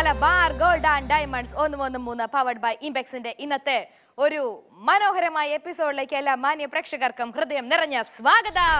Malabar gold and diamonds ഒന്ന് മൂന്ന് മൂന്ന് പവർഡ് ബൈ ഇംപെക്സിന്റെ ഇന്നത്തെ ഒരു മനോഹരമായ എപ്പിസോഡിലേക്ക് എല്ലാ മാന്യ പ്രേക്ഷകർക്കും ഹൃദയം നിറഞ്ഞ സ്വാഗതം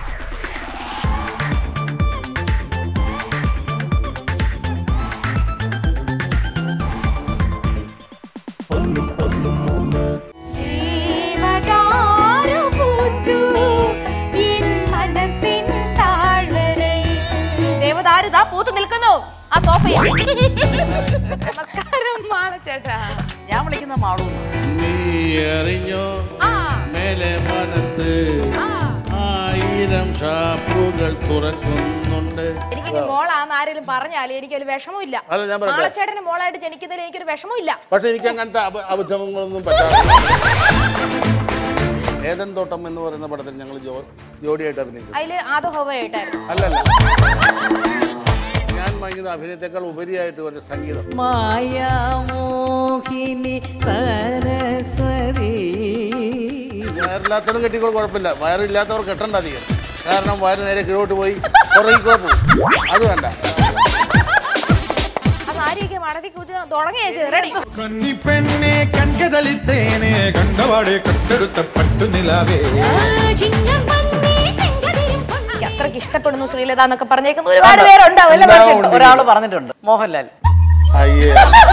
ദേവദാരുതാ പൂത്ത് നിൽക്കുന്നു ആ സോഫയിൽ നമസ്കാരം മാളച്ചേട്ടാ ഞാൻ വിളിക്കുന്ന മാളു നീ അറിഞ്ഞോ ആ മേലെ മനത്ത് ആ ആയിരം ഷാപ്പുകൾ തുറക്കുന്നുണ്ട് എനിക്ക് ഇനി മോളാന്ന് ആരെങ്കിലും പറഞ്ഞാലും എനിക്കൊരു വിഷമമില്ല അല്ല, ഞാൻ പറയട്ടെ? മാളച്ചേട്ടന് മോളായിട്ട് ജനിക്കുന്നതിൽ എനിക്കൊരു വിഷമമില്ല പക്ഷെ എനിക്ക് അങ്ങനത്തെ അബ- അബദ്ധങ്ങളൊന്നും പറ്റാറില്ല ഏതൻ തോട്ടം എന്ന് പറയുന്ന പടത്തിൽ ഞങ്ങൾ ജോ ജോഡിയായിട്ട് അഭിനയിച്ചു അതില് ആദോ ഹോവയായിട്ടായിരുന്നു അല്ലല്ല ഞാൻ വാങ്ങിക്കുന്ന അഭിനയത്തെക്കാൾ ഉപരിയായിട്ട് ഒരു സംഗീതം മായാമോഹിനി സരസ്വതി വയറില്ലാത്തവരും കെട്ടിക്കോൾ കുഴപ്പമില്ല വയറില്ലാത്തവർ കെട്ടണ്ട അധികം കാരണം വയറ് നേരെ കീഴോട്ട് പോയി പുറകിക്കോ പോകും അത് വേണ്ട അത് ആരെയൊക്കെ മടക്കി കൂട്ടി തുടങ്ങിയേച്ചു റെഡി കന്നിപ്പെണ്ണെ കൺകതളിത്തേനെ കണ്ടപാടെ കട്ടെടുത്ത പട്ടുനിലാവേ എനിക്ക് അത്രയ്ക്ക് ഇഷ്ടപ്പെടുന്നു ശ്രീലത എന്നൊക്കെ പറഞ്ഞേക്കുന്ന ഒരുപാട് പേരുണ്ടാവും അല്ലേ ഉണ്ടാവും, മാളച്ചേട്ടാ? ഉണ്ട്. ഒരാൾ പറഞ്ഞിട്ടുണ്ട് മോഹൻലാൽ അയ്യേ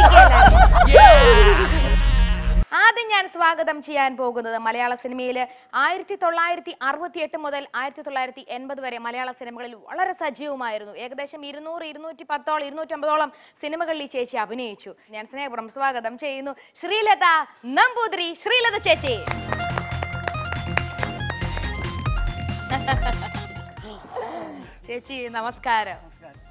ആദ്യം ഞാൻ സ്വാഗതം ചെയ്യാൻ പോകുന്നത് മലയാള സിനിമയിൽ ആയിരത്തി തൊള്ളായിരത്തി അറുപത്തി എട്ട് മുതൽ ആയിരത്തി തൊള്ളായിരത്തി എൺപത് വരെ മലയാള സിനിമകളിൽ വളരെ സജീവമായിരുന്നു ഏകദേശം ഇരുന്നൂറ് ഇരുന്നൂറ്റി പത്തോളം ഇരുന്നൂറ്റമ്പതോളം സിനിമകളിൽ ഈ ചേച്ചി അഭിനയിച്ചു ഞാൻ സ്നേഹപുറം സ്വാഗതം ചെയ്യുന്നു ശ്രീലത നമ്പൂതിരി ശ്രീലത ചേച്ചി ചേച്ചി നമസ്കാരം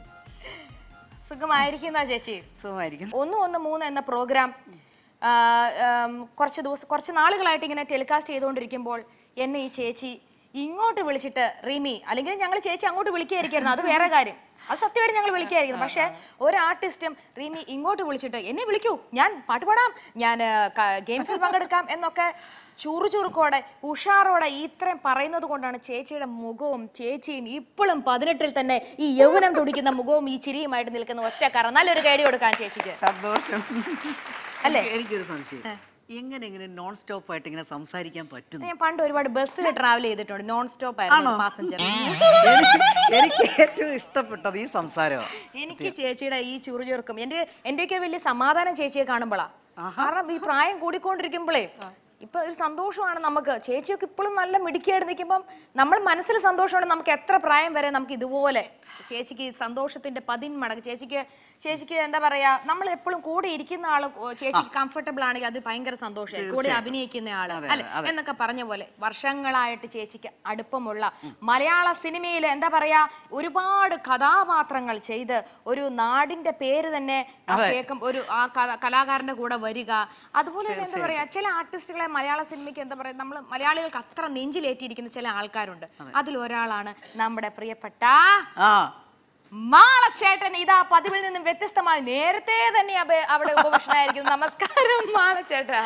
സുഖമായിരിക്കുന്ന ചേച്ചി സുഖമായിരിക്കും ഒന്ന് ഒന്ന് മൂന്ന് എന്ന പ്രോഗ്രാം ആ, ആം, കുറച്ച് ദിവസം കുറച്ച് നാളുകളായിട്ട് ഇങ്ങനെ ടെലികാസ്റ്റ് ചെയ്തുകൊണ്ടിരിക്കുമ്പോൾ എന്നെ ഈ ചേച്ചി ഇങ്ങോട്ട് വിളിച്ചിട്ട് റിമി അല്ലെങ്കിൽ ഞങ്ങൾ ചേച്ചി അങ്ങോട്ട് വിളിക്കുകയായിരിക്കുന്നു അത് വേറെ കാര്യം അത് സത്യമായിട്ട് ഞങ്ങൾ വിളിക്കുകയായിരിക്കുന്നു പക്ഷേ ഒരു ആർട്ടിസ്റ്റും റീമി ഇങ്ങോട്ട് വിളിച്ചിട്ട് എന്നെ വിളിക്കൂ ഞാൻ പാട്ട് പാടാം ഞാൻ ഗെയിംസിൽ പങ്കെടുക്കാം എന്നൊക്കെ ചുറുചുറുക്കോടെ ഉഷാറോടെ ഇത്രയും പറയുന്നത് കൊണ്ടാണ് ചേച്ചിയുടെ മുഖവും ചേച്ചിയും ഇപ്പോഴും പതിനെട്ടിൽ തന്നെ ഈ യൗവനം തുടിക്കുന്ന മുഖവും ഈ ചിരിയുമായിട്ട് നിൽക്കുന്ന ഒറ്റ കാരണം നല്ലൊരു കേടി കൊടുക്കാൻ ചേച്ചിക്ക് സന്തോഷം അല്ലേ? എനിക്കൊരു സംശയം എങ്ങനെ ഇങ്ങനെ നോൺ സ്റ്റോപ്പ് ആയിട്ട് ഇങ്ങനെ സംസാരിക്കാൻ പറ്റുന്നു ഞാൻ പണ്ട് ഒരുപാട് ബസ്സിൽ ട്രാവൽ ചെയ്തിട്ടുണ്ട് നോൺ സ്റ്റോപ്പ് ആയിരുന്നു പാസഞ്ചർ എനിക്ക് എനിക്ക് ഏറ്റവും ഇഷ്ടപ്പെട്ടത് ഈ സംസാരമാണ് എനിക്ക് ചേച്ചിയുടെ ഈ ചുറുചുറുക്കും എന്റെ എന്റെയൊക്കെ വലിയ സമാധാനം ചേച്ചിയെ കാണുമ്പോഴാ കാരണം ഈ പ്രായം കൂടിക്കൊണ്ടിരിക്കുമ്പോഴേ ഇപ്പൊ ഒരു സന്തോഷമാണ് നമുക്ക് ചേച്ചിയൊക്കെ ഇപ്പോഴും നല്ല മിടുക്കിയായിട്ട് നിൽക്കുമ്പം നമ്മൾ മനസ്സിൽ സന്തോഷമാണ് നമുക്ക് എത്ര പ്രായം വരെ നമുക്ക് ഇതുപോലെ ചേച്ചിക്ക് ഈ സന്തോഷത്തിന്റെ പതിന്മടങ്ങ് ചേച്ചിക്ക് ചേച്ചിക്ക് എന്താ പറയാ നമ്മൾ എപ്പോഴും കൂടെ ഇരിക്കുന്ന ആള് ഓ, ചേച്ചിക്ക് കംഫർട്ടബിൾ ആണെങ്കിൽ അത് ഭയങ്കര സന്തോഷമായി കൂടെ അഭിനയിക്കുന്ന ആള് അല്ലെ എന്നൊക്കെ പറഞ്ഞ പോലെ വർഷങ്ങളായിട്ട് ചേച്ചിക്ക് അടുപ്പമുള്ള മലയാള സിനിമയിൽ എന്താ പറയാ ഒരുപാട് കഥാപാത്രങ്ങൾ ചെയ്ത് ഒരു നാടിന്റെ പേര് തന്നെ ആ കേൾക്കും ഒരു ആ കഥ- കലാകാരന്റെ കൂടെ വരിക അതുപോലെ തന്നെ എന്താ പറയാ ചില ആർട്ടിസ്റ്റുകളെ മലയാള സിനിമയ്ക്ക് എന്താ പറയാ നമ്മൾ മലയാളികൾക്ക് അത്ര നെഞ്ചിലേറ്റിയിരിക്കുന്ന ചില ആൾക്കാരുണ്ട് അതിൽ ഒരാളാണ് നമ്മുടെ പ്രിയപ്പെട്ട ആ മാളച്ചേട്ടൻ ഇതാ പതിവിൽ നിന്നും വ്യത്യസ്തമായി നേരത്തെ തന്നെ അബ- അവിടെ ഉപവിഷ്ടനായിരിക്കുന്നു നമസ്കാരം മാളച്ചേട്ടാ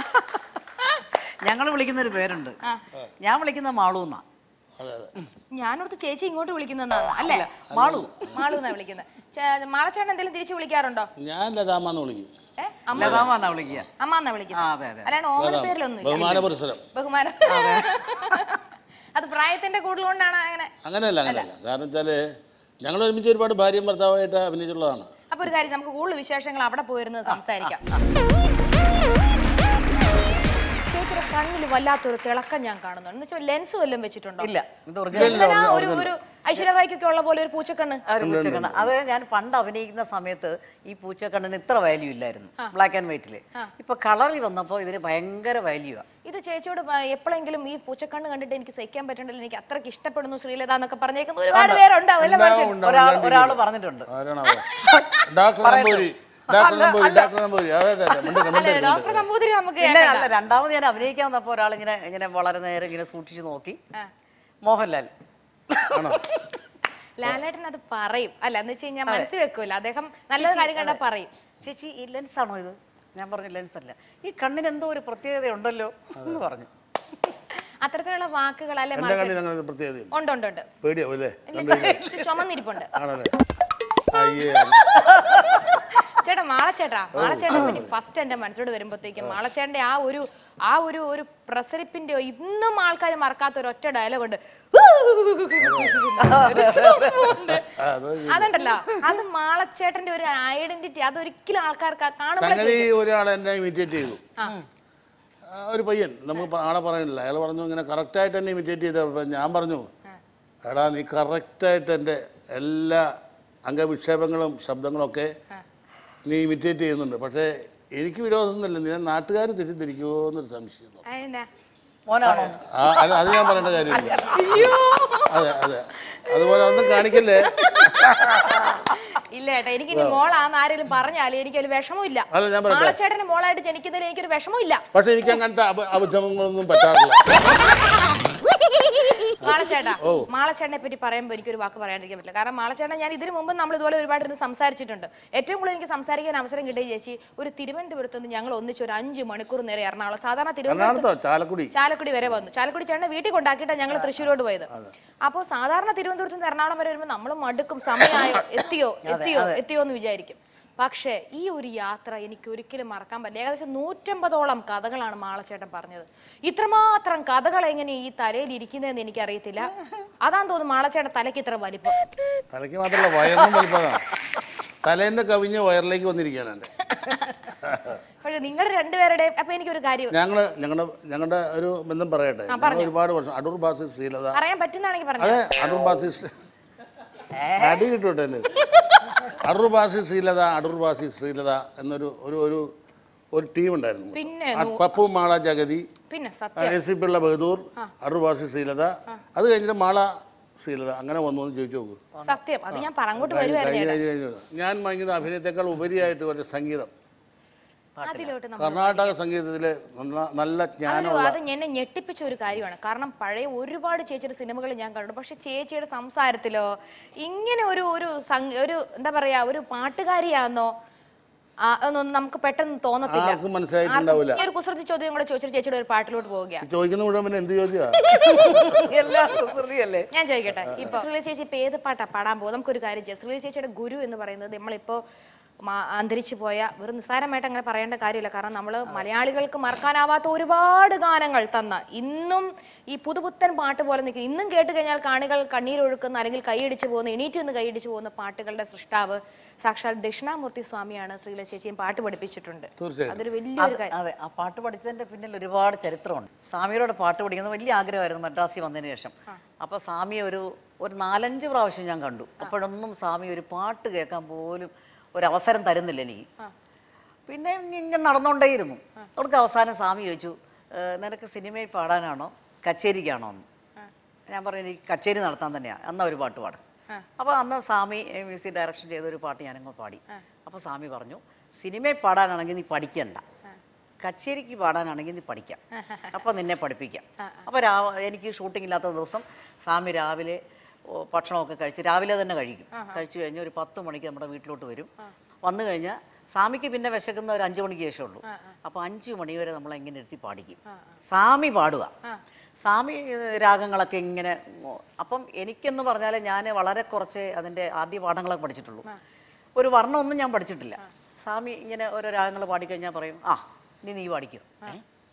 ഞങ്ങൾ വിളിക്കുന്ന ഒരു പേരുണ്ട് ഞാൻ വിളിക്കുന്ന മാളു എന്നാ അതെ അതെ ഞാനോർത്ത് ചേച്ചി ഇങ്ങോട്ട് വിളിക്കുന്നതാണ് അല്ലേ മാളു മാളു എന്നാ വിളിക്കുന്നത് ചേ- മാളച്ചേട്ടൻ എന്തെങ്കിലും തിരിച്ചു വിളിക്കാറുണ്ടോ ഞാൻ ലതാമെന്ന് വിളിക്കും ഏ അമ്മ ലതാമ എന്നാ വിളിക്കുക അമ്മ എന്നാ ആ വിളിക്കുന്നത് അതെ അതെ അല്ലാണ്ട് ഓമന പേരിലൊന്നും ഇല്ല ബഹുമാന പുരസരം ബഹുമാനം അത് പ്രായത്തിന്റെ കൂടുതലുകൊണ്ടാണ് അങ്ങനെ അങ്ങനെയല്ല അങ്ങനെയല്ല കാരണം വെച്ചാല് ഞങ്ങൾ ഒരുമിച്ച് ഒരുപാട് ഭാര്യയും ഭർത്താവായിട്ട് അഭിനയിച്ചിട്ടുള്ളതാണ് അപ്പൊ ഒരു കാര്യം നമുക്ക് കൂടുതൽ വിശേഷങ്ങൾ അവിടെ പോയിരുന്ന് സംസാരിക്കാം ചേച്ചിയുടെ കണ്ണിൽ വല്ലാത്തൊരു തിളക്കം ഞാൻ കാണുന്നുണ്ട് എന്ന് വെച്ചാൽ ലെൻസ് വല്ലതും വെച്ചിട്ടുണ്ടോ ഇല്ല ഇത് ഒറിജിനൽ ജന്മനാ ഒരു ഒരു ഐശ്വര്യറായ്ക്കൊക്കെ ഉള്ള പോലെ ഒരു പൂച്ചക്കണ്ണ് ആ ഒരു പൂച്ചക്കണ്ണ് അത് ഞാൻ പണ്ട് അഭിനയിക്കുന്ന സമയത്ത് ഈ പൂച്ചക്കണ്ണിന് ഇത്ര വാല്യൂ ഇല്ലായിരുന്നു ബ്ലാക്ക് ആൻഡ് വൈറ്റില് ഇപ്പൊ കളറിൽ വന്നപ്പോ ഇതിന് ഭയങ്കര വാല്യൂ ആ ഇത് ചേച്ചിയോട് പ- എപ്പോഴെങ്കിലും ഈ പൂച്ചക്കണ്ണ് കണ്ടിട്ട് എനിക്ക് സഹിക്കാൻ പറ്റണ്ടല്ലോ എനിക്ക് അത്രയ്ക്ക് ഇഷ്ടപ്പെടുന്നു ശ്രീലത എന്നൊക്കെ പറഞ്ഞേക്കുന്ന ഒരുപാട് പേരുണ്ടാവും അല്ലേ ഉണ്ടാവും, മനുഷ്യൻ? ഉണ്ടാവും, ഒരാൾ രണ്ടുപേരും. ഒരാൾ പറഞ്ഞിട്ടുണ്ട് ആരാണ് അവൻ? Doctor Namboori doctor Namboori doctor Namboori അതെ അതെ അതെ മിണ്ടരുത്, അല്ലേ മിണ്ടരുത്, ഡോക്ടർ നമ്പൂതിരി നമുക്ക് പിന്നെ കേൾക്കണ്ട. അല്ല രണ്ടാമത് ഞാൻ അഭിനയിക്കാൻ വന്നപ്പോ ഒരാൾ ഇങ്ങനെ ഇങ്ങനെ വളരെ നേരം ഇങ്ങനെ സൂക്ഷിച്ചു നോക്കി ആ. മോഹൻലാൽ ആണോ ലാലേട്ടൻ അത് പറയും അല്ല എന്ന് വെച്ച് കഴിഞ്ഞാൽ മനസ്സിൽ വെക്കൂല അദ്ദേഹം നല്ലൊരു കാര്യം കണ്ടാ പറയും ചേച്ചി ഈ ലെൻസ് ആണോ ഇത് ഞാൻ പറഞ്ഞു ലെൻസ് അല്ല ഈ കണ്ണിന് എന്തോ ഒരു പ്രത്യേകത ഉണ്ടല്ലോ എന്ന് പറഞ്ഞു അത്തരത്തിലുള്ള വാക്കുകൾ അല്ലെ എന്റെ കണ്ണിന് അങ്ങനെ ഒരു പ്രത്യേകതയില്ല ഉണ്ട് ഉണ്ട് ഉണ്ട് പേടിയാവും അല്ലേ ഇല്ല, ചുമന്നിരിപ്പുണ്ട് ആണല്ലേ അയ്യേ ചേട്ടാ മാളച്ചേട്ടാ മാളച്ചേട്ടനെ പറ്റി ഫസ്റ്റ് എന്റെ മനസ്സിലോട് വരുമ്പോഴത്തേക്കും മാളച്ചേട്ടന്റെ ആ ഒരു ആ ഒരു ഒരു പ്രസരിപ്പിന്റെ ഇന്നും ആൾക്കാർ മറക്കാത്ത ഒരു ഒറ്റ ഡയലോഗ് ഉണ്ട് അത് അതുണ്ടല്ലോ അത് മാളച്ചേട്ടന്റെ ഒരു ഐഡന്റിറ്റി അതൊരിക്കലും ആൾക്കാർക്ക് കാണുമ്പോൾ സംഗതി ഒരാൾ എന്നെ ഇമിറ്റേറ്റ് ചെയ്തു ആ, ഒരു പയ്യൻ നമുക്ക് പ- ആളെ പറയുന്നില്ല അയാൾ പറഞ്ഞു ഇങ്ങനെ കറക്റ്റായിട്ട് എന്നെ ഇമിറ്റേറ്റ് ചെയ്തപ്പോൾ ഞാൻ പറഞ്ഞു എടാ നീ കറക്റ്റായിട്ട് എൻ്റെ എല്ലാ അംഗവിക്ഷേപങ്ങളും ശബ്ദങ്ങളൊക്കെ നീ ഇമിറ്റേറ്റ് ചെയ്യുന്നുണ്ട് പക്ഷേ എനിക്ക് വിരോധമൊന്നുമില്ല നീ നാട്ടുകാർ തെറ്റിദ്ധരിക്കുമോ എന്നൊരു സംശയം അതെന്നാ? മോനാണോ ആ, അത് അത് ഞാൻ പറയേണ്ട കാര്യമില്ല അതെ അതെ അതുപോലെ ഒന്നും കാണിക്കല്ലേ ഇല്ല ഏട്ടാ എനിക്ക് ഇനി മോളാന്ന് ആരെങ്കിലും പറഞ്ഞാലും എനിക്കൊരു വിഷമമില്ല അല്ല, ഞാൻ പറയട്ടെ. മാളച്ചേട്ടന് മോളായിട്ട് ജനിക്കുന്നതിൽ എനിക്കൊരു വിഷമമില്ല പക്ഷെ എനിക്ക് അങ്ങനത്തെ അബ- അബദ്ധങ്ങളൊന്നും പറ്റാറില്ല മാളച്ചേട്ടാ ഓ. മാളച്ചേട്ടനെ പറ്റി പറയുമ്പോൾ എനിക്കൊരു വാക്ക് പറയാണ്ടിരിക്കാൻ പറ്റില്ല കാരണം മാളച്ചേട്ടൻ ഞാൻ ഇതിനു മുമ്പ് നമ്മൾ ഇതുപോലെ ഒരുപാട് ഇരുന്ന് സംസാരിച്ചിട്ടുണ്ട് ഏറ്റവും കൂടുതൽ എനിക്ക് സംസാരിക്കാൻ അവസരം കിട്ടിയ ചേച്ചി ഒരു തിരുവനന്തപുരത്ത് നിന്ന് ഞങ്ങൾ ഒന്നിച്ച് ഒരു അഞ്ച് മണിക്കൂർ നേരെ എറണാകുളം സാധാരണ തിരുവനന്തപുരത്ത് എറണാകുളത്തോ ചാലക്കുടി ചാലക്കുടി വരെ വന്നു ചാലക്കുടി ചേട്ടനെ വീട്ടിൽ കൊണ്ടാക്കിയിട്ടാണ് ഞങ്ങൾ തൃശ്ശൂരോട് പോയത് അപ്പോൾ സാധാരണ തിരുവനന്തപുരത്ത് നിന്ന് എറണാകുളം വരെ വരുമ്പോൾ നമ്മൾ മടുക്കും സമയമായോ എത്തിയോ എത്തിയോ എത്തിയോ എന്ന് വിചാരിക്കും പക്ഷേ ഈ ഒരു യാത്ര എനിക്ക് ഒരിക്കലും മറക്കാൻ പറ്റില്ല ഏകദേശം നൂറ്റമ്പതോളം കഥകളാണ് മാളച്ചേട്ടൻ പറഞ്ഞത് ഇത്രമാത്രം കഥകൾ എങ്ങനെ ഈ തലയിൽ ഇരിക്കുന്നതെന്ന് എനിക്കറിയത്തില്ല അതാന്ന് തോന്നുന്നു മാളച്ചേട്ടൻ തലയ്ക്ക് ഇത്ര വലിപ്പം തലയ്ക്ക് മാത്രമല്ല വയറിനും വലിപ്പതാണ് തലേന്ന് കവിഞ്ഞ് വയറിലേക്ക് വന്നിരിക്കുകയാണ് എൻ്റെ പക്ഷെ നിങ്ങളുടെ രണ്ടുപേരുടെയും അപ്പൊ എനിക്കൊരു കാര്യം ഞങ്ങള് ഞങ്ങളുടെ ഞങ്ങളുടെ ഒരു ബന്ധം പറയട്ടെ ഞങ്ങൾ ഒരുപാട് വർഷം അടൂർ ബാസി ശ്രീലത പറയാൻ പറ്റുന്നതാണെങ്കിൽ പറഞ്ഞു അതെ അടൂർ ബാസി ശ്രീ- അടി കിട്ടോട്ടെ എന്നെ അടൂർ ബാസി ശ്രീലത അടൂർ ബാസി ശ്രീലത എന്നൊരു ഒരു ഒരു ഒരു ടീം ഉണ്ടായിരുന്നു പിന്നെ ആ പപ്പു മാള ജഗതി പിന്നെ സത്യം നസീബുള്ള ബഹദൂർ അടൂർ ബാസി ശ്രീലത അത് കഴിഞ്ഞിട്ട് മാള ശ്രീലത അങ്ങനെ വന്നു എന്ന് ചോദിച്ചു നോക്കൂ സത്യം അത് ഞാൻ പറങ്ങോട്ട് കഴിഞ്ഞ് വരുമായിരുന്നു കഴിഞ്ഞ് ചേട്ടാ കഴിഞ്ഞ് കഴിഞ്ഞ് ഞാൻ വാങ്ങിയത് അഭിനയത്തെക്കാൾ ഉപരിയായിട്ട് ഒരു സംഗീതം അതിലോട്ട് നമ്മൾ കർണാടക സംഗീതത്തിലെ നല്ല- നല്ല അതൊരു ജ്ഞാനമുള്ള അത് എന്നെ ഞെട്ടിപ്പിച്ച ഒരു കാര്യമാണ് കാരണം പഴയ ഒരുപാട് ചേച്ചിയുടെ സിനിമകൾ ഞാൻ കണ്ടു പക്ഷെ ചേച്ചിയുടെ സംസാരത്തിലോ ഇങ്ങനെ ഒരു ഒരു സംഗ- ഒരു എന്താ പറയാ ഒരു പാട്ടുകാരിയാന്നോ ആ, എന്നൊന്നും നമുക്ക് പെട്ടെന്ന് തോന്നത്തില്ല ആർക്കും മനസ്സിലായിട്ടുണ്ടാവില്ല ഈ ഒരു കുസൃതി ചോദ്യം കൂടെ ചോദിച്ചിട്ട് ചേച്ചിയുടെ ഒരു പാട്ടിലോട്ട് പോവുകയാണ് ചോദിക്കുന്ന മുഴുവൻ പിന്നെ എന്ത് ചോദ്യമാ എല്ലാം കുസൃതിയല്ലേ ഞാൻ ചോദിക്കട്ടെ ഇപ്പൊ ശ്രീല ചേച്ചി ഇപ്പൊ ഏത് പാട്ടാ പാടാൻ പോകും നമുക്കൊരു കാര്യം ചെയ്യാം ശ്രീല ചേച്ചിയുടെ ഗുരു എന്ന് പറയുന്നത് നമ്മളിപ്പോ മാ- അന്തരിച്ചു പോയ വെറും നിസ്സാരമായിട്ട് അങ്ങനെ പറയേണ്ട കാര്യമില്ല കാരണം നമ്മൾ മലയാളികൾക്ക് മറക്കാനാവാത്ത ഒരുപാട് ഗാനങ്ങൾ തന്ന ഇന്നും ഈ പുതുപുത്തൻ പാട്ട് പോലെ നിൽക്കും ഇന്നും കേട്ട് കഴിഞ്ഞാൽ കാണികൾ കണ്ണീരൊഴുക്കുന്ന അല്ലെങ്കിൽ കൈയടിച്ചു പോകുന്ന എണീറ്റ് നിന്ന് കൈയടിച്ചു പോകുന്ന പാട്ടുകളുടെ സൃഷ്ടാവ് സാക്ഷാൽ ദക്ഷിണാമൂർത്തി സ്വാമിയാണ് ശ്രീല ചേച്ചിയും പാട്ട് പഠിപ്പിച്ചിട്ടുണ്ട് തീർച്ചയായിട്ടും അതൊരു വലിയൊരു കാര്യം അതെ ആ പാട്ട് പഠിച്ചതിന്റെ പിന്നിൽ ഒരുപാട് ചരിത്രമുണ്ട് സ്വാമിയോട് പാട്ട് പഠിക്കുന്നത് വലിയ ആഗ്രഹമായിരുന്നു മദ്രാസിൽ വന്നതിന് ശേഷം അപ്പൊ സ്വാമി ഒരു ഒരു നാലഞ്ച് പ്രാവശ്യം ഞാൻ കണ്ടു അപ്പോഴൊന്നും സ്വാമി ഒരു പാട്ട് കേൾക്കാൻ പോലും ഒരു അവസരം തരുന്നില്ല എനിക്ക് പിന്നെ ഇങ്ങനെ നടന്നുകൊണ്ടേയിരുന്നു അവർക്ക് അവസാനം സ്വാമി ചോദിച്ചു "ഏ, നിനക്ക് സിനിമയിൽ പാടാനാണോ കച്ചേരിക്കാണോ എന്ന് ഞാൻ പറഞ്ഞു എനിക്ക് കച്ചേരി നടത്താൻ തന്നെയാണ് എന്നാ ഒരു പാട്ട് പാടും അപ്പോൾ അന്ന് സ്വാമി ഏ, മ്യൂസിക് ഡയറക്ഷൻ ചെയ്ത ഒരു പാട്ട് ഞാനങ്ങ് പാടി അപ്പോൾ സ്വാമി പറഞ്ഞു സിനിമയിൽ പാടാനാണെങ്കിൽ നീ പഠിക്കണ്ട കച്ചേരിക്ക് പാടാനാണെങ്കിൽ നീ പഠിക്കാം അപ്പോൾ നിന്നെ പഠിപ്പിക്കാം അപ്പോൾ രാ എനിക്ക് ഷൂട്ടിംഗ് ഇല്ലാത്ത ദിവസം സ്വാമി രാവിലെ ഓ, ഭക്ഷണമൊക്കെ കഴിച്ച് രാവിലെ തന്നെ കഴിക്കും കഴിച്ചു കഴിഞ്ഞ് ഒരു പത്ത് മണിക്ക് നമ്മുടെ വീട്ടിലോട്ട് വരും വന്നു കഴിഞ്ഞാൽ സ്വാമിക്ക് പിന്നെ വിശക്കുന്ന ഒരു അഞ്ചു മണിക്ക് ശേഷമേ ഉള്ളൂ അപ്പോൾ അഞ്ചു മണി വരെ നമ്മൾ എങ്ങനെ ഇരുത്തി പാടിക്കും സ്വാമി പാടുക സ്വാമി ഏഹ്, രാഗങ്ങളൊക്കെ ഇങ്ങനെ ഓ, അപ്പം എനിക്കെന്ന് പറഞ്ഞാൽ ഞാൻ വളരെ കുറച്ച് അതിൻ്റെ ആദ്യ പാഠങ്ങളൊക്കെ പഠിച്ചിട്ടുള്ളൂ ഒരു വർണ്ണമൊന്നും ഞാൻ പഠിച്ചിട്ടില്ല സ്വാമി ഇങ്ങനെ ഓരോ രാഗങ്ങൾ പാടിക്കഴിഞ്ഞാൽ പറയും ആ ഇനി നീ പാടിക്കും ഏ?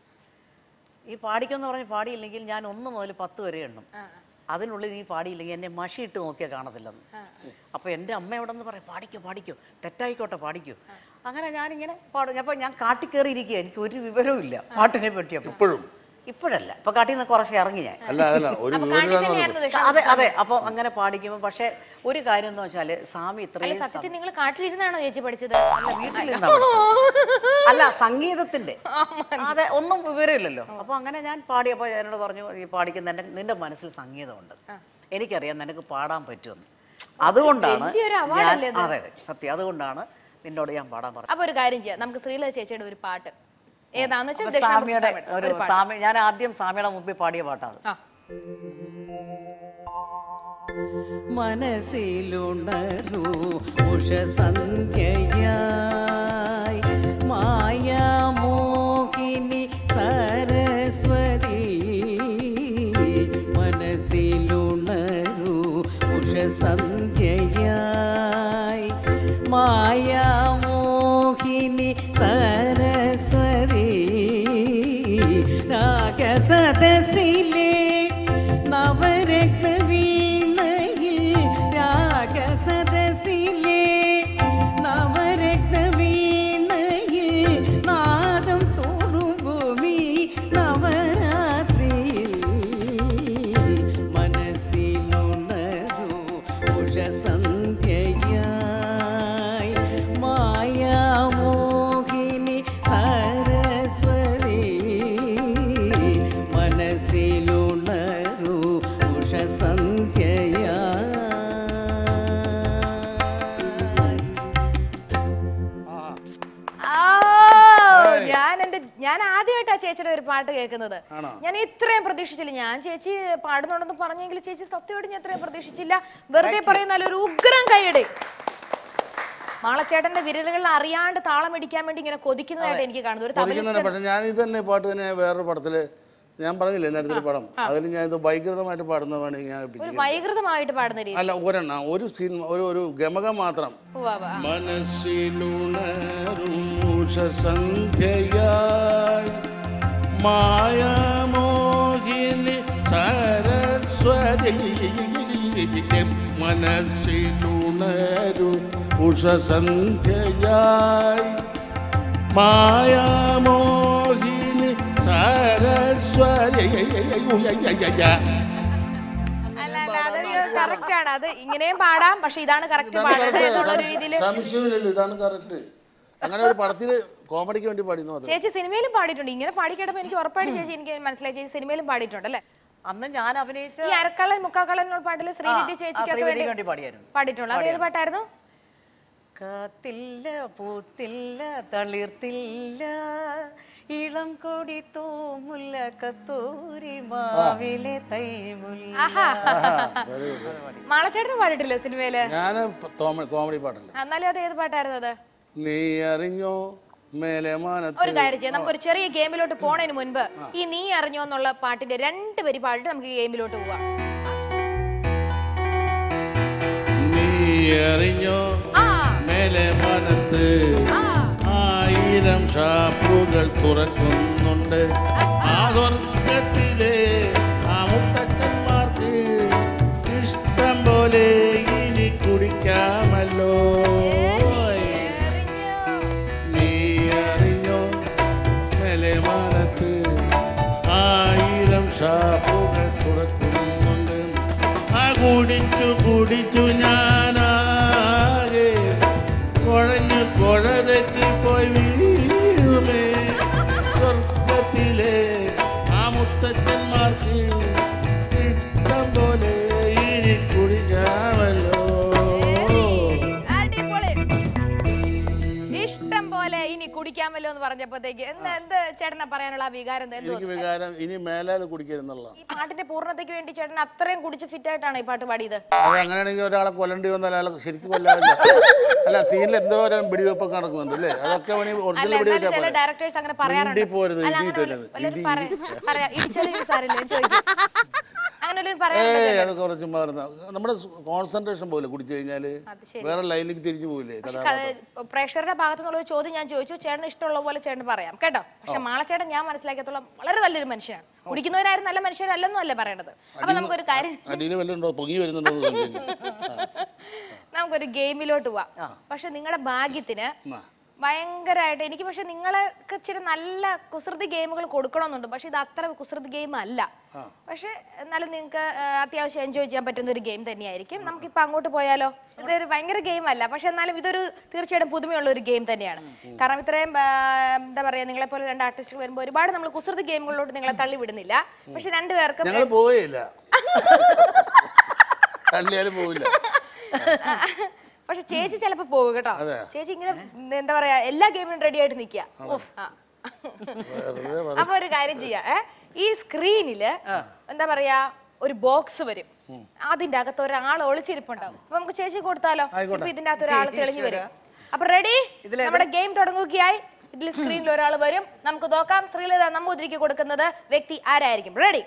ഈ പാടിക്കുമെന്ന് പറഞ്ഞ് പാടിയില്ലെങ്കിൽ ഞാൻ ഒന്ന് മുതൽ പത്ത് വരെ എണ്ണും അതിനുള്ളിൽ നീ പാടിയില്ലെങ്കിൽ എന്നെ മഷിയിട്ട് നോക്കിയാൽ കാണത്തില്ലെന്ന് അപ്പോൾ എൻ്റെ അമ്മ എവിടെ നിന്ന് പറയും പാടിക്കോ പാടിക്കോ തെറ്റായിക്കോട്ടെ പാടിക്കോ അങ്ങനെ ഞാനിങ്ങനെ പാടും അപ്പോൾ ഞാൻ കാട്ടി കയറിയിരിക്കുക എനിക്ക് ഒരു വിവരവും ഇല്ല പാട്ടിനെ പറ്റി അപ്പോൾ ഇപ്പോഴും ഇപ്പോഴല്ല ഇപ്പൊ കാട്ടിൽ നിന്ന് കുറച്ച് ഇറങ്ങി ഞാൻ അല്ല അതല്ല ഒരു അപ്പൊ വിവരം കാണിച്ചു തന്നെയായിരുന്നു ദക്ഷിണ അതെ അതെ അപ്പോൾ അങ്ങനെ പാടിക്കുമ്പോൾ പക്ഷേ ഒരു കാര്യം എന്ന് വെച്ചാൽ സ്വാമി അല്ല ഇത്രയും സത്യത്തിൽ നിങ്ങൾ കാട്ടിലിരുന്നാണോ ചേച്ചി പഠിച്ചത് വീട്ടിലിരുന്നാ പഠിച്ചത്. അല്ല സംഗീതത്തിന്റെ അതെ ഒന്നും വിവരമില്ലല്ലോ അപ്പൊ അങ്ങനെ ഞാൻ പാടിയപ്പോൾ എന്നോട് പറഞ്ഞു ഈ പാടിക്കുന്ന എൻ്റെ നിന്റെ മനസ്സിൽ സംഗീതമുണ്ട് എനിക്കറിയാം നിനക്ക് പാടാൻ പറ്റുമെന്ന് അതുകൊണ്ടാണ് വലിയൊരു ഞാൻ award-അല്ലേ ഇത്? അതെ അതെ സത്യം അതുകൊണ്ടാണ് നിന്നോട് ഞാൻ പാടാൻ പറഞ്ഞത് അപ്പൊ ഒരു കാര്യം ചെയ്യാം നമുക്ക് ശ്രീലത ചേച്ചിയുടെ ഒരു പാട്ട് ഏതാന്ന് വെച്ചാൽ അപ്പൊ ദക്ഷിണാമൂർത്തി സ്വാമിയുടെ സ്വാമിയുടെ ഒരു ഒരു പാട്ട് സ്വാമി ഞാൻ ആദ്യം സ്വാമിയുടെ മുമ്പിൽ പാടിയ പാട്ടാണ് ആ മനസ്സിലുണരൂ ഉഷസന്ധ്യയായി മായാമോഹിനി സരസ്വതി മനസ്സിലുണരൂ ഉഷസന്ധ്യയായി മായാമോഹിനി രാഗസദസ്സിലെ നവരത്ന വീണയിൽ രാഗസദസ്സിലെ നവരത്ന വീണയിൽ നാദം തോടുഭൂമി നവരാത്രിയിൽ മനസ്സിലുണരൂ ഉഷസന്ധ്യയായി മായാമോഹിനി സരസ്വതി മനസ്സിലുണരൂ ഉഷസന്ധ്യയായി ആ, ഞാൻ എന്റെ ഞാൻ ആദ്യമായിട്ടാ ചേച്ചിയുടെ ഒരു പാട്ട് കേൾക്കുന്നത് ആണോ? ഞാൻ ഇത്രയും പ്രതീക്ഷിച്ചില്ല ഞാൻ ചേച്ചി പാടുന്നുണ്ടെന്ന് പറഞ്ഞെങ്കിൽ ചേച്ചി സത്യമായിട്ട് ഞാൻ ഇത്രയും പ്രതീക്ഷിച്ചില്ല വെറുതെ പറയുന്ന ഒരു ഉഗ്രം കൈയടി മാളച്ചേട്ടന്റെ വിരലുകളിൽ അറിയാണ്ട് താളം ഇടിക്കാൻ വേണ്ടി ഇങ്ങനെ കൊതിക്കുന്നതായിട്ട് എനിക്ക് കാണുന്നത് ഒരു കൊതിക്കുന്നതിനെ തബലിസ്റ്റ് പക്ഷെ ഞാൻ ഇത് തന്നെ ഈ പാട്ട് തന്നെ വേറൊരു പടത്തില് ഞാൻ പറഞ്ഞില്ലേ നേരത്തെ ഒരു പടം അതിൽ ഞാൻ ഇത് വൈകൃതമായിട്ട് പാടുന്ന വേണമെങ്കിൽ ഞാൻ ഒരു ഏൽപ്പിച്ചിരിക്കുന്നു. വൈകൃതമായിട്ട് പാടുന്ന രീതി അല്ല ഒരെണ്ണം ഒരു സീൻ ഒരു ഒരു ഗമകം മാത്രം ഉവ്വ, ഉവ്വ. മനസ്സിലുണരും ഉഷസന്ധ്യയായി മായാമോഹിനി സരസ്വതി മനസ്സിലുണരു ഉഷസന്ധ്യയായി മായാമോഹിനി സരസ്വതി അല്ല അല്ല അത് കറക്റ്റ് ആണ് അത് ഇങ്ങനെയും പാടാം പക്ഷെ ഇതാണ് കറക്റ്റ് പാടേണ്ടത് എന്നുള്ള ഒരു രീതിയിൽ സംശയമില്ലല്ലോ ഇതാണ് കറക്റ്റ് അങ്ങനെ ഒരു പടത്തില് കോമഡിക്ക് വേണ്ടി പാടിയെന്ന് മാത്രം ചേച്ചി സിനിമയിലും പാടിയിട്ടുണ്ട് ഇങ്ങനെ പാടി കേട്ടപ്പോ എനിക്ക് ഉറപ്പായിട്ട് ചേച്ചി എനിക്ക് മനസ്സിലായി ചേച്ചി സിനിമയിലും പാടിയിട്ടുണ്ട് അല്ലേ അന്ന് ഞാൻ അഭിനയിച്ച ഈ അരക്കള്ളൻ മുക്കാക്കള്ളൻ എന്നുള്ള പാട്ടില് ശ്രീവിദ്യ ആ, ചേച്ചിക്കൊക്കെ ശ്രീവിദ്യയ്ക്ക് വേണ്ടി വേണ്ടി പാടിയായിരുന്നു പാടിയിട്ടുണ്ട് അത് ഏത് പാട്ടായിരുന്നു കാത്തില്ല പൂത്തില്ല തളിർത്തില്ല ഇളം കൊടി തോമുല്ല കസ്തൂരി മാവിലെ തൈമുല്ല ആഹാ മാളച്ചേട്ടന് പാടിയിട്ടില്ലേ സിനിമയില് ഞാൻ കോമഡി പാട്ടല്ല എന്നാലും അത് ഏത് പാട്ടായിരുന്നു അത് നീ അറിഞ്ഞോ മേലെ ഒരു മാനത്ത് കാര്യം ചെയ്യാം നമുക്കൊരു ചെറിയ ഗെയിമിലോട്ട് പോണതിന് മുൻപ് ഈ നീ അറിഞ്ഞോ എന്നുള്ള പാട്ടിന്റെ രണ്ട് വരി പാടിട്ട് നമുക്ക് ഈ ഗെയിമിലോട്ട് പോവാം നീ അറിഞ്ഞോ ആ മേലെ മാനത്ത് ആ ആയിരം ഷാപ്പുകൾ തുറക്കുന്നുണ്ട് ആ സ്വർഗത്തിലെ ആ മുത്തച്ഛന്മാർക്ക് ഇഷ്ടം പോലെ ഇനി കുടിക്കാമല്ലോ നീ അറിഞ്ഞോ നിലമാനത്ത് ആയിരം ഷാപ്പുകൾ തുറക്കുന്നുണ്ട് ആ കുടിച്ചു കുടിച്ചു ഞാനാകെ കുഴഞ്ഞു കുഴ തെറ്റിപ്പോയി വീഴുമേ സ്വർഗത്തിലെ ആ മുത്തച്ഛന്മാർക്ക് ഇഷ്ടം പോലെ ഇനി കുടിക്കാമല്ലോ അടിപൊളി ഇഷ്ടം പോലെ ഇനി കുടിക്കാമല്ലോ എന്ന് പറഞ്ഞപ്പോഴത്തേക്ക് എന്താ എന്ത് ചേട്ടനെ പറയാനുള്ള ആ വികാരം എന്താ? എന്ത് എനിക്ക് വികാരം ഇനി മേലാതെ കുടിക്കരുന്നുള്ള ഈ പാട്ടിന്റെ പൂർണ്ണതയ്ക്ക് വേണ്ടി ചേട്ടൻ അത്രയും കുടിച്ച് ഫിറ്റ് ആയിട്ടാണ് ഈ പാട്ട് പാടിയത് അത് അങ്ങനെയാണെങ്കിൽ ഒരാളെ കൊല്ലണ്ടി വന്നാൽ അയാളെ ശരിക്കും കൊല്ലാവില്ല അല്ല സീനിൽ എന്തോരം പിടിവെപ്പൊക്കെ നടക്കുന്നുണ്ട് അല്ലേ അതൊക്കെ വേണി അല്ല ഒറിജിനൽ എന്നാലും പിടിവെക്കാൻ ചില ഡയറക്ടേഴ്സ് അങ്ങനെ പറയാറുണ്ട് മിണ്ടി പോരുത്, അല്ല, അങ്ങനെ ഇടിയിട്ട് വല്ല- വരുന്നത്. വല്ലവരും ഇടി, പറ- പറയാ ഇടിച്ചാലും സാറില്ല ചോദിക്കും അങ്ങനെ വല്ലവരും പറയാറുണ്ട് ഏയ് അത് കുറച്ച് മാറുന്ന നമ്മുടെ കോൺസെൻട്രേഷൻ പോലെ കുടിച്ചു കഴിഞ്ഞാല് അത് ശരി. വേറെ ലൈനിലേക്ക് തിരിഞ്ഞു പോയില്ലേ കഥാപാത്രം ക- പ്രേക്ഷകരുടെ ഭാഗത്തു നിന്നുള്ള ഒരു ചോദ്യം ഞാൻ ചോദിച്ചു ചേട്ടന് ഇഷ്ടമുള്ള പോലെ ചേട്ടൻ പറയാം കേട്ടോ പക്ഷെ മാളച്ചേട്ടൻ ഞാൻ മനസ്സിലാക്കിയത്തോളം വളരെ നല്ലൊരു മനുഷ്യനാണ് കുടിക്കുന്നവരാരും നല്ല മനുഷ്യരല്ലെന്നും അല്ല പറയണത് അപ്പൊ നമുക്കൊരു കാര്യം അടിയിൽ വല്ലതുണ്ടോ പൊങ്ങി വരുന്നുണ്ടോ എന്ന് കണ്ടില്ല. നമുക്കൊരു ഗെയിമിലോട്ട് പോവാം പക്ഷെ നിങ്ങളുടെ ഭാഗ്യത്തിന് ആ. ഭയങ്കരമായിട്ട് എനിക്ക് പക്ഷെ നിങ്ങളൊക്കെ ഇച്ചിരി നല്ല കുസൃതി ഗെയിമുകൾ കൊടുക്കണമെന്നുണ്ട് പക്ഷെ ഇത് അത്ര കുസൃതി ഗെയിം അല്ല പക്ഷെ എന്നാലും നിങ്ങൾക്ക് അത്യാവശ്യം എൻജോയ് ചെയ്യാൻ പറ്റുന്ന ഒരു ഗെയിം തന്നെയായിരിക്കും നമുക്കിപ്പോൾ അങ്ങോട്ട് പോയാലോ ഇതൊരു ഭയങ്കര ഗെയിം അല്ല പക്ഷെ എന്നാലും ഇതൊരു തീർച്ചയായിട്ടും പുതുമയുള്ള ഒരു ഗെയിം തന്നെയാണ് കാരണം ഇത്രയും ആ, എന്താ പറയാ നിങ്ങളെ പോലെ രണ്ട് ആർട്ടിസ്റ്റുകൾ വരുമ്പോൾ ഒരുപാട് നമ്മൾ കുസൃതി ഗെയിമുകളിലോട്ട് നിങ്ങളെ തള്ളി വിടുന്നില്ല പക്ഷെ രണ്ടുപേർക്കും ഞങ്ങൾ പോവുകയില്ല തള്ളിയാലും പോവില്ല പക്ഷെ ചേച്ചി ചിലപ്പോ പോകും കേട്ടോ അതെ. ചേച്ചി ഇങ്ങനെ ഉം, എന്താ പറയാ എല്ലാ ഗെയിമിനും റെഡി ആയിട്ട് നിക്കുക വെറുതെ പറ- അപ്പൊ ഒരു കാര്യം ചെയ്യാ ഏ? ഈ സ്ക്രീനില് എന്താ പറയാ ഒരു ബോക്സ് വരും അതിന്റെ അകത്ത് ഒരാൾ ഒളിച്ചിരിപ്പുണ്ടാവും അപ്പൊ നമുക്ക് ചേച്ചി കൊടുത്താലോ ഇപ്പൊ ഇതിന്റെ അകത്ത് ഒരാൾ തെളിഞ്ഞു വരും അപ്പൊ റെഡി നമ്മുടെ ഗെയിം തുടങ്ങുകയായി ഇതിൽ സ്ക്രീനിൽ ഒരാൾ വരും നമുക്ക് നോക്കാം ശ്രീലത നമ്പൂതിരിക്ക് കൊടുക്കുന്നത് വ്യക്തി ആരായിരിക്കും റെഡി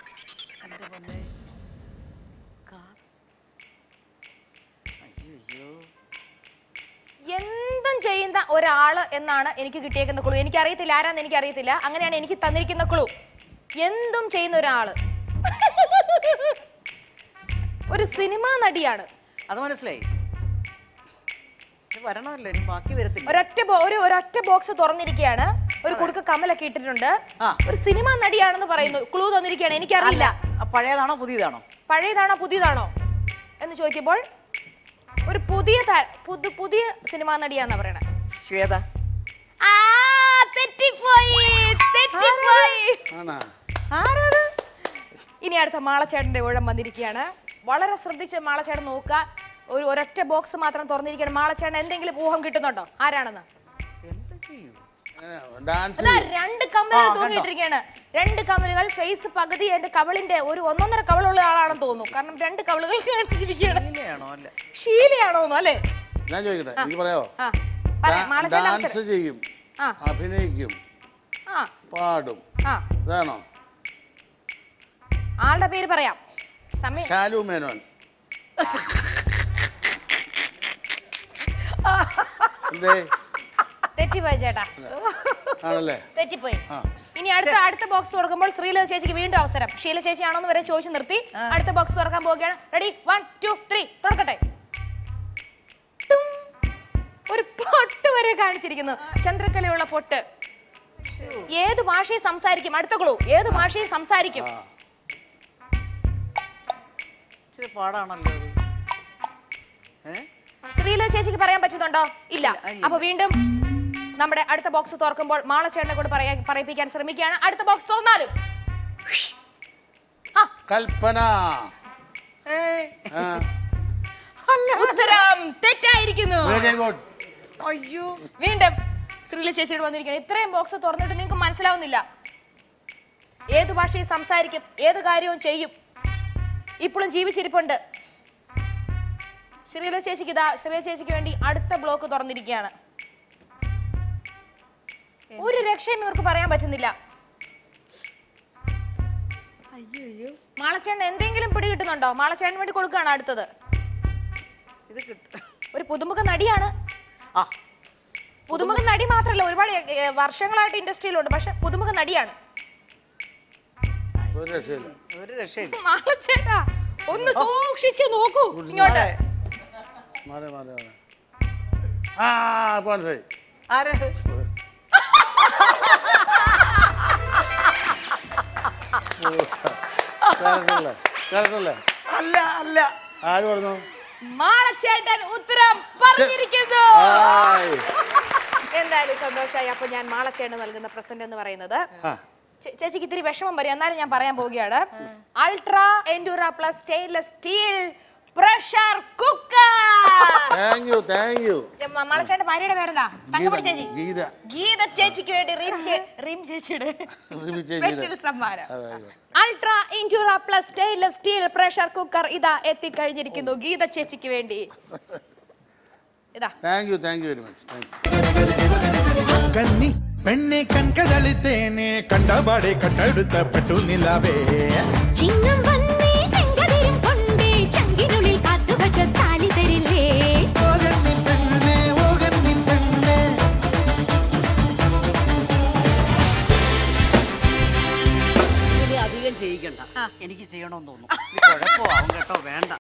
എന്തും ചെയ്യുന്ന ഒരാള് എന്നാണ് എനിക്ക് കിട്ടിയേക്കുന്ന ക്ലൂ എനിക്ക് അറിയത്തില്ല ആരാന്ന് എനിക്ക് അറിയത്തില്ല അങ്ങനെയാണ് എനിക്ക് തന്നിരിക്കുന്ന ക്ലൂ എന്തും ചെയ്യുന്ന ഒരാള് ഒരു സിനിമാ നടിയാണ് അത് മനസ്സിലായി ഇത് വരണമല്ലോ ഇനി ബാക്കി വരത്തില്ല ഒരൊറ്റ ബോ- ഒരു ഒരൊറ്റ ബോക്സ് തുറന്നിരിക്കുകയാണ് ഒരു കുടുക്ക് കമലൊക്കെ ഇട്ടിട്ടുണ്ട് ആ. ഒരു സിനിമാ നടിയാണെന്ന് പറയുന്നു ക്ലൂ തന്നിരിക്കുകയാണ് എനിക്കറിയില്ല ആ, പഴയതാണോ പുതിയതാണോ പഴയതാണോ പുതിയതാണോ എന്ന് ചോദിക്കുമ്പോൾ ഒരു പുതിയ താ- പുതു- പുതിയ സിനിമാ നടിയാന്നാ പറയണേ ശ്വേത ആ, തെറ്റിപ്പോയി തെറ്റിപ്പോയി ആണാ ആരാത് ഇനി അടുത്ത മാളച്ചേട്ടന്റെ ഊഴം വന്നിരിക്കുകയാണ് വളരെ ശ്രദ്ധിച്ച് മാളച്ചേട്ടൻ നോക്കുക ഒരു ഒരൊറ്റ ബോക്സ് മാത്രം തുറന്നിരിക്കുകയാണ് മാളച്ചേട്ടൻ എന്തെങ്കിലും ഊഹം കിട്ടുന്നുണ്ടോ ആരാണെന്ന് എന്ത് ചെയ്യും ഡാൻസ് അതാ രണ്ട് കമ്മലുകൾ തൂങ്ങിയിട്ടിരിക്കുകയാണ് രണ്ട് കമ്മലുകൾ ഫേസ് പകുതി എന്റെ കവളിന്റെ ഒരു ഒന്നൊന്നര കവളുള്ള ആളാണെന്ന് തോന്നുന്നു കാരണം രണ്ട് കവളുകൾ കാണിച്ചിരിക്കുകയാണ് ഇല്ലയാണോ അല്ല ഷീലയാണോ അല്ലേ ഞാൻ ചോദിക്കട്ടെ എനിക്ക് പറയാവോ ആ പറയാം, ഡാ- മാളച്ചേട്ടൻ ഡാൻസ് അവസരം. ചെയ്യും ആ. അഭിനയിക്കും ആ പാടും ആ ഇതാണോ ആളുടെ പേര് പറയാം സമയം ശാലു മേനോൻ എന്തേ തെറ്റിപ്പോയി ചേട്ടാ ആണല്ലേ തെറ്റിപ്പോയി ആ. ഇനി അടുത്ത അടുത്ത ബോക്സ് തുറക്കുമ്പോൾ ശ്രീലത ചേച്ചിക്ക് വീണ്ടും അവസരം ഷീല ചേച്ചി ആണോന്ന് വരെ ചോദിച്ചു നിർത്തി അടുത്ത ബോക്സ് തുറക്കാൻ പോവുകയാണ് റെഡി വൺ ടു ത്രീ തുറക്കട്ടെ ടും. ഒരു പൊട്ട് വരെ കാണിച്ചിരിക്കുന്നു ചന്ദ്രക്കലയുള്ള പൊട്ട് ഏത് ഭാഷയിൽ സംസാരിക്കും അടുത്ത ക്ലൂ ഏത് ഭാഷയിൽ സംസാരിക്കും ആ ഇച്ചിരി പാടാണല്ലോ അത് ഏ ശ്രീലത ചേച്ചിക്ക് പറയാൻ പറ്റുന്നുണ്ടോ ഇല്ല ഇല്ല. അപ്പൊ വീണ്ടും നമ്മുടെ അടുത്ത ബോക്സ് തുറക്കുമ്പോൾ മാളച്ചേട്ടനെ കൂടെ പറയാൻ പറയിപ്പിക്കാൻ ശ്രമിക്കുകയാണ് അടുത്ത ബോക്സ് തുറന്നാലും ആ കൽപ്പന ഉത്തരം തെറ്റായിരിക്കുന്നു വെരി ഗുഡ് അയ്യോ വീണ്ടും ശ്രീല ചേച്ചിയോട് വന്നിരിക്കണം ഇത്രയും ബോക്സ് തുറന്നിട്ട് നിങ്ങൾക്ക് മനസ്സിലാവുന്നില്ല ഏത് ഭാഷയിൽ സംസാരിക്കും ഏത് കാര്യവും ചെയ്യും ഇപ്പോഴും ജീവിച്ചിരിപ്പുണ്ട് ശ്രീല ചേച്ചിക്ക് ഇതാ ശ്രീല ചേച്ചിക്ക് വേണ്ടി അടുത്ത ബ്ലോക്ക് തുറന്നിരിക്കുകയാണ് ഒരു രക്ഷയും ഇവർക്ക് പറയാൻ പറ്റുന്നില്ല മാളച്ചേട്ടൻ എന്തെങ്കിലും പിടി കിട്ടുന്നുണ്ടോ മാളച്ചേട്ടന് വേണ്ടി കൊടുക്കുകയാണ് അടുത്തത് ഇത് കിട്ടും ഒരു പുതുമുഖ നടിയാണ് ആ പുതുമുഖ നടി മാത്രമല്ല ഒരുപാട് എ, എ, വർഷങ്ങളായിട്ട് ഇൻഡസ്ട്രിയിലുണ്ട് പക്ഷെ പുതുമുഖ നടിയാണ് ഒരു രക്ഷയില്ല ഒരു രക്ഷയില്ല മാളച്ചേട്ടാ ഒന്ന് സൂക്ഷിച്ച് നോക്കൂ ഇങ്ങോട്ട് മാറി മാറി മാറി ആ ഇപ്പൊ മനസ്സിലായി ആരത് കറക്റ്റല്ലേ കറക്റ്റല്ലേ അല്ല അല്ല ആര് പറഞ്ഞു മാളച്ചേട്ടൻ ഉത്തരം പറഞ്ഞിരിക്കുന്നു ആയ്. എന്തായാലും സന്തോഷമായി അപ്പൊ ഞാൻ മാളച്ചേട്ടൻ നൽകുന്ന പ്രസന്റ് എന്ന് പറയുന്നത് ആ ചേ- ചേച്ചിക്ക് ഇത്തിരി വിഷമം വരും എന്നാലും ഞാൻ പറയാൻ പോവുകയാണ് ultra endura plus stainless steel pressure cooker thank you thank you മാളച്ചേട്ടന്റെ ഭാര്യയുടെ പേരെന്താ തങ്കമണി ചേച്ചി ഗീത ഗീത ചേച്ചിക്ക് വേണ്ടി റീം ചേ- റീം ചേച്ചിയുടെ റിമി ചേച്ചിയുടെ. സ്പെഷ്യൽ സമ്മാനം അതെ, ആയിക്കോട്ടെ. Ultra endura plus stainless steel pressure cooker ഇതാ എത്തിക്കഴിഞ്ഞിരിക്കുന്നു ഗീത ചേച്ചിക്ക് വേണ്ടി ഇതാ thank you thank you very much thank you കന്നി പെണ്ണെ കൺകതളിത്തേനെ കണ്ടപാടെ കട്ടെടുത്ത പെട്ടു നിലാവേ ചിങ്ങം വന്നേ ചെങ്കതിരും കൊണ്ടേ ചങ്കിനുള്ളിൽ കാത്തുവച്ച താലി തരില്ലേ ഓകന്നി പെണ്ണെ ഓകന്നി പെണ്ണെ ഇത് അധികം ചെയ്യിക്കണ്ട എനിക്ക് ചെയ്യണമെന്ന് തോന്നുന്നു ഇത് കുഴപ്പമാവും കേട്ടോ വേണ്ട